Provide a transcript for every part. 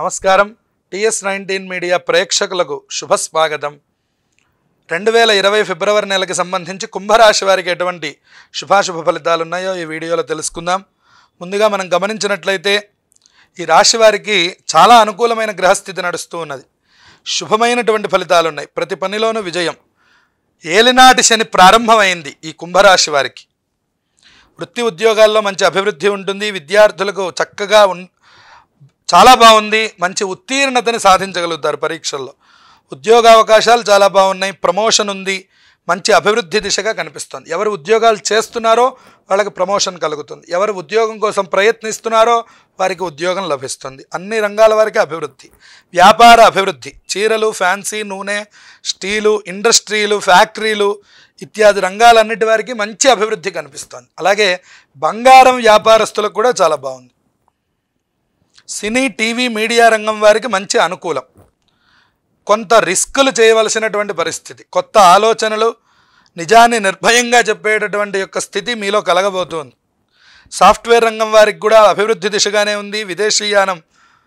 నమస్కారం TS nineteen media ప్రేక్షకులకు శుభ స్వాగతం రెండు వేల ఇరవై ఫిబ్రవరి నెలకి సంబంధించి కుంభరాశి వారికి ఎటువంటి శుభాశుభ ఫలితాలు ఉన్నాయో ఈ వీడియోలో తెలుసుకుందాం ముందుగా మనం గమనించినట్లయితే ఈ రాశి వారికి చాలా అనుకూలమైన గ్రహస్థితి నడుస్తూ ఉన్నది శుభమైనటువంటి ఫలితాలు ఉన్నాయి ప్రతి పనిలోనూ విజయం ఏలినాటి శని ప్రారంభమైంది ఈ కుంభరాశి వారికి వృత్తి ఉద్యోగాల్లో మంచి అభివృద్ధి ఉంటుంది విద్యార్థులకు చక్కగా ఉన్ చాలా బాగుంది మంచి ఉత్తీర్ణతని సాధించగలుగుతారు పరీక్షల్లో ఉద్యోగ అవకాశాలు చాలా బాగున్నాయి ప్రమోషన్ ఉంది మంచి అభివృద్ధి దిశగా కనిపిస్తుంది ఎవరు ఉద్యోగాలు చేస్తున్నారో వాళ్ళకి ప్రమోషన్ కలుగుతుంది ఎవరు ఉద్యోగం కోసం ప్రయత్నిస్తున్నారో వారికి ఉద్యోగం లభిస్తుంది అన్ని రంగాల వారికి అభివృద్ధి వ్యాపార అభివృద్ధి చీరలు ఫ్యాన్సీ నూనె స్టీలు ఇండస్ట్రీలు ఫ్యాక్టరీలు ఇత్యాది రంగాలన్నిటి వారికి మంచి అభివృద్ధి కనిపిస్తుంది అలాగే బంగారం వ్యాపారస్తులకు కూడా చాలా బాగుంది సినీ టీవీ మీడియా రంగం వారికి మంచి అనుకూలం కొంత రిస్కులు చేయవలసినటువంటి పరిస్థితి కొత్త ఆలోచనలు నిజాన్ని నిర్భయంగా చెప్పేటటువంటి యొక్క స్థితి మీలో కలగబోతోంది సాఫ్ట్వేర్ రంగం వారికి కూడా అభివృద్ధి దిశగానే ఉంది విదేశీయానం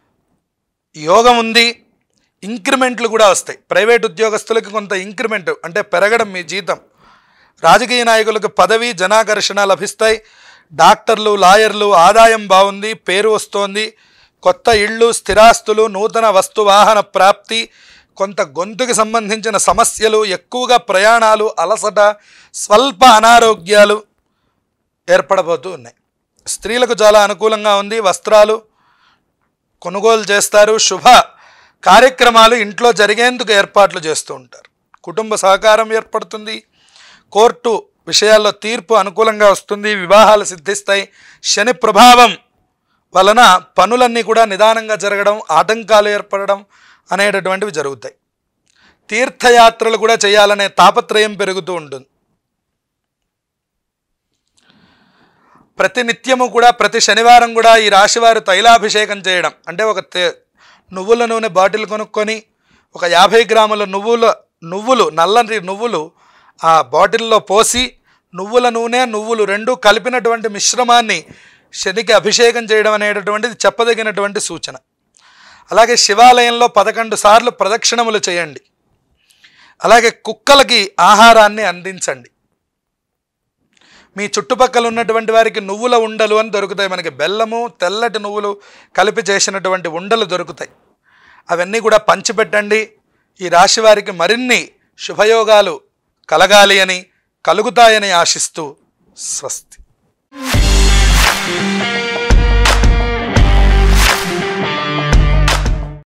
యోగం ఉంది ఇంక్రిమెంట్లు కూడా వస్తాయి ప్రైవేట్ ఉద్యోగస్తులకి కొంత ఇంక్రిమెంట్ అంటే పెరగడం మీ జీతం రాజకీయ నాయకులకు పదవి జనాకర్షణ లభిస్తాయి డాక్టర్లు లాయర్లు ఆదాయం బాగుంది పేరు వస్తోంది కొత్త ఇళ్ళు స్థిరాస్తులు నూతన వస్తు వాహన ప్రాప్తి కొంత గొంతుకి సంబంధించిన సమస్యలు ఎక్కువగా ప్రయాణాలు అలసట స్వల్ప అనారోగ్యాలు ఏర్పడబోతూ ఉన్నాయి స్త్రీలకు చాలా అనుకూలంగా ఉంది వస్త్రాలు కొనుగోలు చేస్తారు శుభ కార్యక్రమాలు ఇంట్లో జరిగేందుకు ఏర్పాట్లు చేస్తూ ఉంటారు కుటుంబ సహకారం ఏర్పడుతుంది కోర్టు విషయాల్లో తీర్పు అనుకూలంగా వస్తుంది వివాహాలు సిద్ధిస్తాయి శని ప్రభావం వలన పనులన్నీ కూడా నిదానంగా జరగడం ఆటంకాలు ఏర్పడడం అనేటటువంటివి జరుగుతాయి తీర్థయాత్రలు కూడా చేయాలనే తాపత్రయం పెరుగుతూ ఉంటుంది ప్రతి నిత్యము కూడా ప్రతి శనివారం కూడా ఈ రాశివారు తైలాభిషేకం చేయడం అంటే ఒక తే- నువ్వుల నూనె బాటిల్ కొనుక్కొని ఒక యాభై గ్రాముల నువ్వుల నువ్వులు నల్లని నువ్వులు ఆ బాటిల్లో పోసి నువ్వుల నూనె నువ్వులు రెండు కలిపినటువంటి మిశ్రమాన్ని శనికి అభిషేకం చేయడం అనేటటువంటిది చెప్పదగినటువంటి సూచన అలాగే శివాలయంలో పదకొండు సార్లు ప్రదక్షిణములు చేయండి అలాగే కుక్కలకి ఆహారాన్ని అందించండి మీ చుట్టుపక్కల ఉన్నటువంటి వారికి నువ్వుల ఉండలు అని దొరుకుతాయి మనకి బెల్లము తెల్లటి నువ్వులు కలిపి చేసినటువంటి ఉండలు దొరుకుతాయి అవన్నీ కూడా పంచిపెట్టండి ఈ రాశి వారికి మరిన్ని శుభయోగాలు కలగాలి అని కలుగుతాయని ఆశిస్తూ స్వస్తి